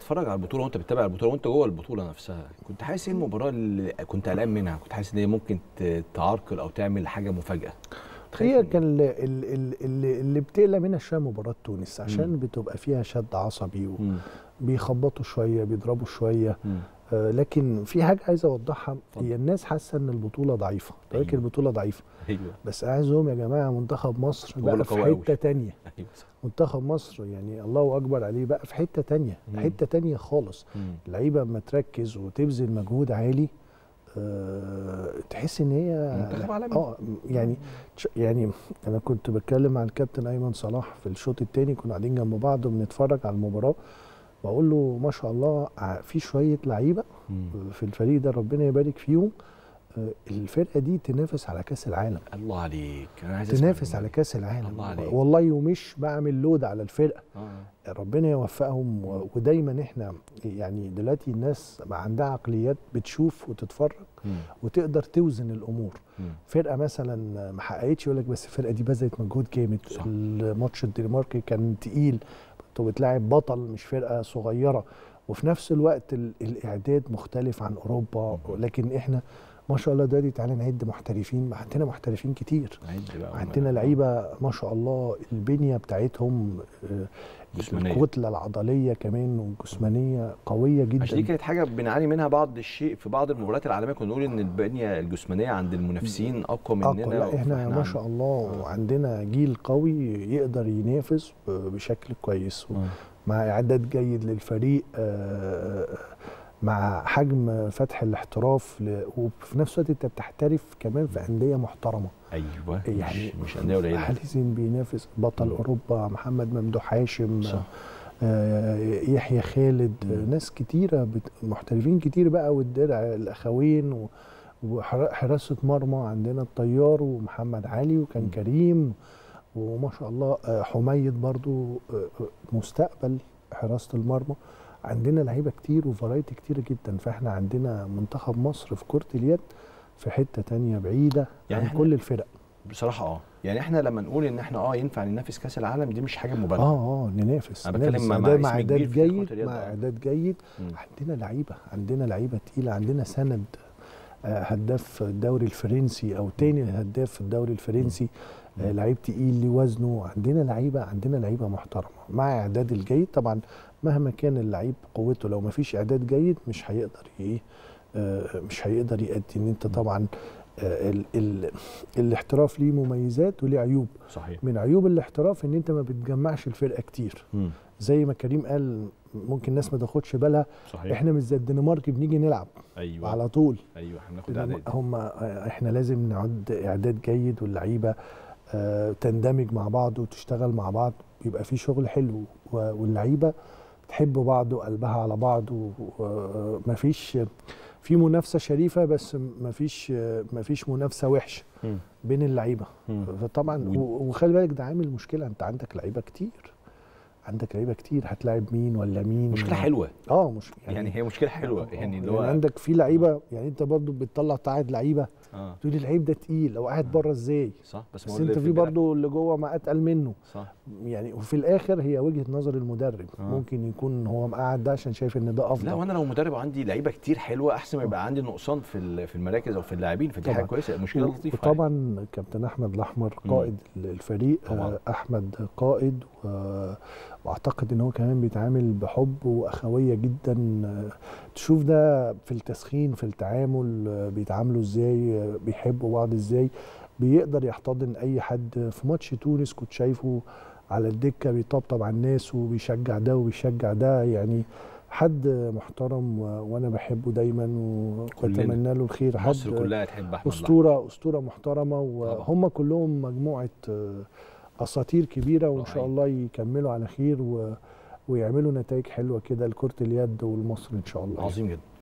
بتتفرج على البطوله وانت بتتابع البطوله وانت جوه البطوله نفسها كنت حاسس ايه المباراه اللي كنت قلقان منها كنت حاسس ان هي ممكن ت- تعرقل او تعمل حاجه مفاجاه خايف هي من- كان ال- ال- ال- اللي, اللي بتقلق منها شويه مباراه تونس عشان بتبقى فيها شد عصبي مم. وبيخبطوا شويه بيضربوا شويه مم. آه لكن في حاجه عايز اوضحها اتفضل. هي الناس حاسه ان البطوله ضعيفه أيوة. ولكن البطوله ضعيفه ايوه بس عايزهم يا جماعه منتخب مصر بطولة بقى في قوية أوي. حته تانية ايوه صح منتخب مصر يعني الله اكبر عليه بقى في حته تانية مم. حته تانية خالص مم. اللعيبه اما تركز وتبذل مجهود عالي أه تحس ان هي منتخب عالمي. اه يعني ش- يعني انا كنت بتكلم مع الكابتن ايمن صلاح في الشوط الثاني كنا قاعدين جنب بعض وبنتفرج على المباراه بقول له ما شاء الله ع- في شويه لعيبه مم. في الفريق ده ربنا يبارك فيهم آه، الفرقه دي تنافس على كاس العالم الله عليك انا عايز أسمع تنافس المعلومة على دي. كاس العالم الله عليك. والله ومش بعمل لود على الفرقه آه. ربنا يوفقهم و- ودايما احنا يعني دلوقتي الناس بقى عندها عقليات بتشوف وتتفرج مم. وتقدر توزن الامور مم. فرقه فرقه مثلا ما حققتش يقول لك بس الفرقه دي بذلت مجهود جامد صح. الماتش الدنماركي كان تقيل انت بتلاعب بطل مش فرقه صغيره وفي نفس الوقت ال- الاعداد مختلف عن اوروبا مم. لكن احنا ما شاء الله دلوقتي تعالى نعد محترفين عندنا محترفين كتير عد بقى عندنا لعيبه ما شاء الله البنيه بتاعتهم آه، جسمانية. الكتله العضليه كمان والجسمانيه قويه جدا عشان دي كانت حاجه بنعاني منها بعض الشيء في بعض المباريات العالميه كنا نقول ان البنيه الجسمانيه عند المنافسين اقوى مننا اقوى لا احنا فإحنا ما شاء الله آه. عندنا جيل قوي يقدر ينافس ب- بشكل كويس آه. مع اعداد جيد للفريق آه، مع حجم فتح الاحتراف ل- وفي نفس الوقت انت بتحترف كمان في انديه محترمه ايوه يعني يعني مش انديه قليله حاليا بينافس بطل مم. اوروبا محمد ممدوح هاشم صح. آه، يحيى خالد مم. آه، ناس كتيره بت- محترفين كتير بقى والدرع الاخوين و- وحراسه مرمى عندنا الطيار ومحمد علي وكان مم. كريم وما شاء الله آه، حميد برضو آه، آه، مستقبل حراسه المرمى عندنا لعيبه كتير وفرايتي كتير جدا فاحنا عندنا منتخب مصر في كره اليد في حته تانية بعيده يعني عن إحنا- كل الفرق بصراحه اه يعني احنا لما نقول ان احنا اه ينفع ننافس كاس العالم دي مش حاجه مبالغه اه اه ننافس أنا بتكلم ننافس. مع- ده مع مع اسم اعداد كبير في كرة جيد اليد، مع آه. اعداد جيد مم. عندنا لعيبه عندنا لعيبه تقيله عندنا سند آه، هداف الدوري الفرنسي او تاني هداف الدوري الفرنسي آه، مم. لعيب تقيل ليه وزنه عندنا لعيبه عندنا لعيبه محترمه مع اعداد الجيد طبعا مهما كان اللعيب قوته لو ما فيش اعداد جيد مش هيقدر ايه آه، مش هيقدر يأدي ان انت طبعا آه، ال ال الاحتراف ليه مميزات وليه عيوب صحيح من عيوب الاحتراف ان انت ما بتجمعش الفرقه كتير مم. زي ما كريم قال ممكن الناس ما تاخدش بالها صحيح احنا مش زي الدنمارك بنيجي نلعب ايوه على طول ايوه احنا بناخد اعداد هم احنا لازم نعد اعداد جيد واللعيبه آه، تندمج مع بعض وتشتغل مع بعض بيبقى في شغل حلو و- واللعيبه بتحب بعض وقلبها على بعض ومفيش في منافسه شريفه بس مفيش مفيش منافسه وحشه مم. بين اللعيبه مم. فطبعا و- و- وخلي بالك ده عامل مشكله انت عندك لعيبه كتير عندك لعيبه كتير هتلاعب مين ولا مين مشكله حلوه اه مش يعني هي مشكله حلوه يعني اللي يعني هو عندك في لعيبه يعني انت برضو بتطلع قاعد لعيبه اه تقول لي اللعيب ده تقيل لو قاعد بره ازاي صح بس, بس ما هو اللي انت في بيلعب- برضو اللي جوه ما اتقل منه صح يعني وفي الاخر هي وجهه نظر المدرب آه. ممكن يكون هو مقعد ده عشان شايف ان ده افضل لا وانا لو مدرب عندي لعيبه كتير حلوه احسن ما يبقى عندي نقصان في ال- في المراكز او في اللاعبين فدي حاجه طبعاً. كويسه مشكله لطيفه وطبعا كابتن احمد الاحمر مم. قائد الفريق طبعاً. آه، احمد قائد و... واعتقد ان هو كمان بيتعامل بحب واخويه جدا آه، تشوف ده في التسخين في التعامل آه، بيتعاملوا ازاي آه، بيحبوا بعض ازاي بيقدر يحتضن اي حد في ماتش تونس كنت شايفه على الدكه بيطبطب على الناس وبيشجع ده وبيشجع ده يعني حد محترم و... وانا بحبه دايما وبتمنى له الخير حد مصر كلها تحب احمد الأحمر. اسطوره اسطوره محترمه طبعا. وهم كلهم مجموعه آه، اساطير كبيره وان شاء صحيح. الله يكملوا على خير و... ويعملوا نتائج حلوه كده لكره اليد والمصر ان شاء الله عظيم جدا